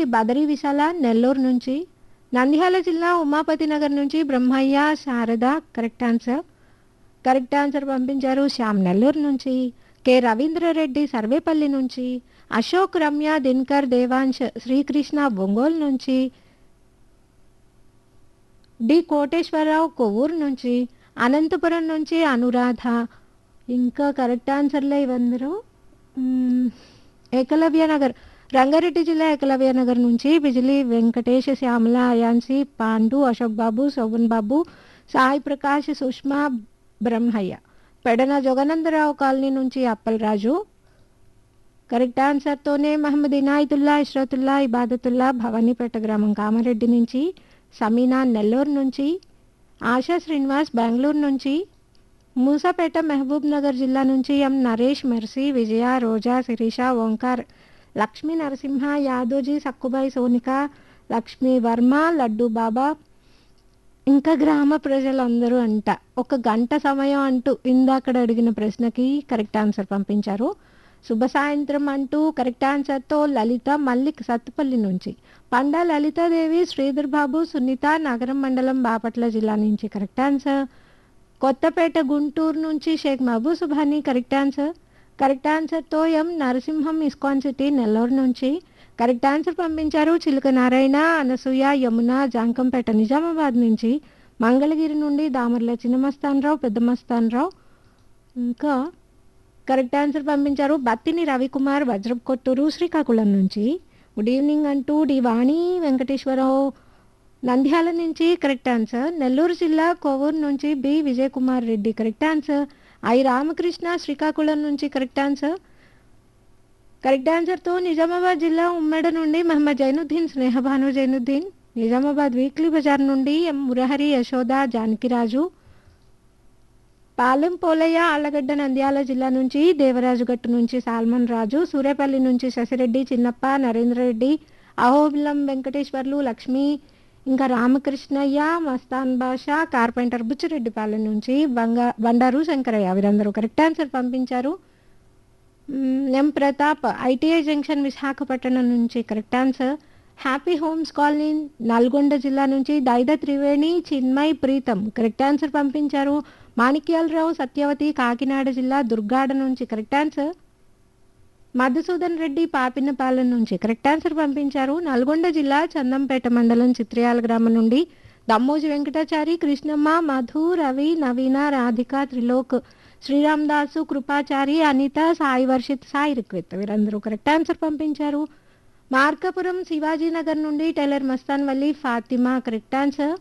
కల్వకుర్తి బదరి విశాల నెల్లూరు నుంచి నంద్యాల జిల్లా ఉమాపతి నగర్ నుంచి Brahmaiah Sharada correct answer correct answer పంపించారు శ్యామ్ నెల్లూరు నుంచి కె రవీంద్రరెడ్డి సర్వేపల్లి నుంచి అశోక్ రమ్య దినకర్ దేవాంశ్ శ్రీకృష్ణ ఒంగోలు నుంచి డి కోటేశ్వరరావు కొవ్వూరు నుంచి అనంతపురం నుంచి అనురాధ ఇంకా కరెక్ట్ ఆన్సర్లే ఇవందరూ మ్మ్, ఏకలవ్య నగర్ రంగారెడ్డి జిల్లా ఏకలవ్య నగర్ నుంచి బిజిలీ వెంకటేష్ శ్యామల అయాన్సి పాండు అశోక్ బాబు శోభన్ బాబు సాయి ప్రకాష్ సుష్మా బ్రహ్మయ్య పెడన జగనందరావు కాలనీ నుంచి అప్పలరాజు కరెక్ట్ ఆన్సర్తోనే మహమ్మద్ ఇనాయతుల్లా ఇష్రతుల్లా ఇబాదతుల్లా భవానీపేట గ్రామం కామారెడ్డి నుంచి సమీనా నెల్లూరు నుంచి ఆశా శ్రీనివాస్ బెంగళూరు నుంచి మూసాపేట మహబూబ్ నగర్ జిల్లా నుంచి ఎం నరేష్ మెర్సీ విజయ రోజా శిరీష ఓంకార్ లక్ష్మీ నరసింహ యాదోజీ సక్కుబాయి సోనిక లక్ష్మీ వర్మ లడ్డు బాబా ఇంకా గ్రామ ప్రజలందరూ అంట ఒక గంట సమయం అంటూ ఇందాకడ అడిగిన ప్రశ్నకి కరెక్ట్ ఆన్సర్ పంపించారు శుభ సాయంత్రం అంటూ కరెక్ట్ ఆన్సర్తో లలిత మల్లిక్ సత్తుపల్లి నుంచి పండా లలితాదేవి శ్రీధర్ బాబు సునీత నగరం మండలం బాపట్ల జిల్లా నుంచి కరెక్ట్ ఆన్సర్ కొత్తపేట గుంటూరు నుంచి Sheikh Mahaboob Subhani correct answer correct ఆన్సర్తో M Narasimham ISKCON city Nellore నుంచి కరెక్ట్ ఆన్సర్ పంపించారు చిలుక నారాయణ అనసూయ యమున జాంకంపేట నిజామాబాద్ నుంచి మంగళగిరి నుండి దామర్ల చిన్నమస్తానరావు పెద్ద మస్తానరావు ఇంకా కరెక్ట్ ఆన్సర్ పంపించారు బత్తిని రవికుమార్ వజ్రపు కొట్టూరు శ్రీకాకుళం నుంచి గుడ్ ఈవినింగ్ అంటూ డి వాణి వెంకటేశ్వరరావు నంద్యాల నుంచి కరెక్ట్ ఆన్సర్ నెల్లూరు జిల్లా కోవూరు నుంచి B Vijay Kumar Reddy correct answer I Ramakrishna Srikakulam నుంచి కరెక్ట్ ఆన్సర్ కరెక్ట్ ఆన్సర్తో నిజామాబాద్ జిల్లా ఉమ్మడి నుండి మహమ్మద్ జైనుద్దీన్ స్నేహభాను జైనుద్దీన్ నిజామాబాద్ వీక్లీ బజార్ నుండి ఎం మురహరి యశోద జానకిరాజు పాలెం పోలయ్య ఆళ్లగడ్డ నంద్యాల జిల్లా నుంచి దేవరాజుగట్టు నుంచి సాల్మన్ రాజు సూర్యపల్లి నుంచి శశిరెడ్డి చిన్నప్ప నరేంద్రరెడ్డి అహోబిలం వెంకటేశ్వర్లు లక్ష్మి ఇంకా రామకృష్ణయ్య మస్తాన్ బాషా కార్పెంటర్ బుచ్చిరెడ్డిపాలెం నుంచి బంగా బండారు శంకరయ్య వీరందరూ కరెక్ట్ ఆన్సర్ పంపించారు మ్, M Pratap ITI junction Visakhapatnam నుంచి correct answer happy homes colony Nalgonda జిల్లా నుంచి దైద త్రివేణి చిన్మయ్ ప్రీతం కరెక్ట్ ఆన్సర్ పంపించారు మాణిక్యాలరావు సత్యవతి కాకినాడ జిల్లా దుర్గాడ నుంచి కరెక్ట్ ఆన్సర్ మధుసూదన్ రెడ్డి పాపినపాలెం నుంచి కరెక్ట్ ఆన్సర్ పంపించారు నల్గొండ జిల్లా చందంపేట మండలం చిత్రయాల గ్రామం నుండి దమ్మోజి వెంకటాచారి కృష్ణమ్మ మధు రవి నవీన రాధిక త్రిలోక్ శ్రీరామ్ దాసు కృపాచారి అనిత సాయి వర్షిత్ సాయి రిక్విత్ వీరందరూ కరెక్ట్ ఆన్సర్ పంపించారు మార్కాపురం శివాజీనగర్ నుండి tailor Mastan Valli Fatima correct answer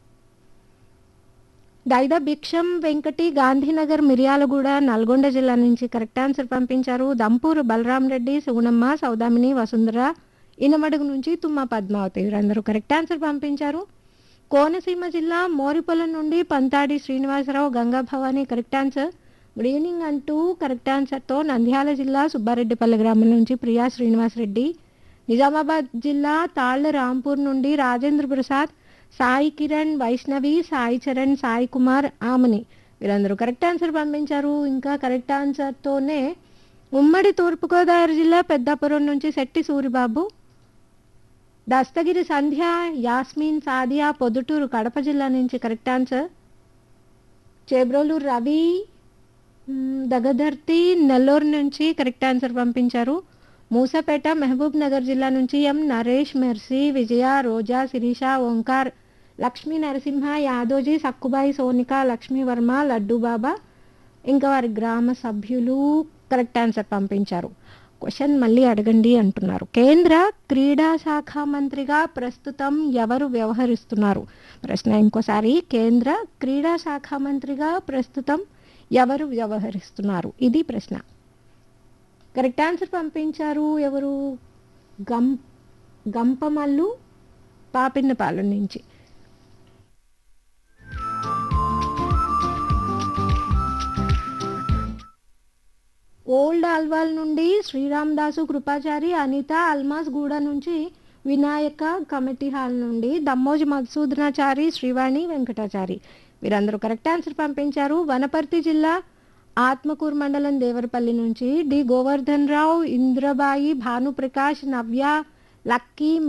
Daida Bhiksham Venkati Gandhinagar Miryalaguda Nalgonda జిల్లా నుంచి కరెక్ట్ ఆన్సర్ పంపించారు దంపూరు బలరాం రెడ్డి సుగుణమ్మ సౌదామిని వసుంధర ఇనమడుగు నుంచి తుమ్మ పద్మావతి వీరందరూ కరెక్ట్ ఆన్సర్ పంపించారు కోనసీమ జిల్లా మోరిపొలం నుండి Panthadi Srinivasarao Ganga Bhavani correct answer good evening అంటూ కరెక్ట్ ఆన్సర్తో నంద్యాల జిల్లా సుబ్బారెడ్డిపల్లి గ్రామం నుంచి ప్రియా శ్రీనివాసరెడ్డి నిజామాబాద్ జిల్లా తాళ్ల రాంపూర్ నుండి రాజేంద్ర ప్రసాద్ సాయి కిరణ్ వైష్ణవి సాయి చరణ్ సాయి కుమార్ ఆమని వీరందరూ కరెక్ట్ ఆన్సర్ పంపించారు ఇంకా కరెక్ట్ ఆన్సర్తోనే ఉమ్మడి తూర్పుగోదావరి జిల్లా పెద్దాపురం నుంచి శెట్టి సూరిబాబు దస్తగిరి సంధ్య యాస్మిన్ సాదియా పొద్దుటూరు కడప జిల్లా నుంచి కరెక్ట్ ఆన్సర్ చేబ్రోలు రవి మ్, దగదర్తి నెల్లూరు నుంచి కరెక్ట్ ఆన్సర్ పంపించారు మూసాపేట మహబూబ్ నగర్ జిల్లా నుంచి ఎం నరేష్ మెర్సీ విజయ రోజా శిరీష ఓంకార్ లక్ష్మీ నరసింహ యాదోజీ సక్కుబాయి సోనిక లక్ష్మీ వర్మ లడ్డు బాబా ఇంకా వారి గ్రామ సభ్యులు కరెక్ట్ ఆన్సర్ పంపించారు క్వశ్చన్ మళ్ళీ అడగండి అంటున్నారు కేంద్ర క్రీడా శాఖ మంత్రిగా ప్రస్తుతం ఎవరు వ్యవహరిస్తున్నారు ప్రశ్న ఇంకోసారి కేంద్ర క్రీడా శాఖ మంత్రిగా ప్రస్తుతం ఎవరు వ్యవహరిస్తున్నారు ఇది ప్రశ్న కరెక్ట్ ఆన్సర్ పంపించారు ఎవరు గం గంపమల్లు పాపిన్నపాలెం నుంచి ఓల్డ్ ఆల్వాల్ నుండి శ్రీరామ్ దాసు కృపాచారి అనిత అల్మాస్ గూడ నుంచి వినాయక కమిటీ హాల్ నుండి దమ్మోజి మధుసూదనాచారి శ్రీవాణి వెంకటాచారి వీరందరూ కరెక్ట్ ఆన్సర్ పంపించారు వనపర్తి జిల్లా ఆత్మకూరు మండలం దేవరపల్లి నుంచి డి గోవర్ధన్ రావు ఇంద్రబాయి భానుప్రకాష్ నవ్య లక్కీ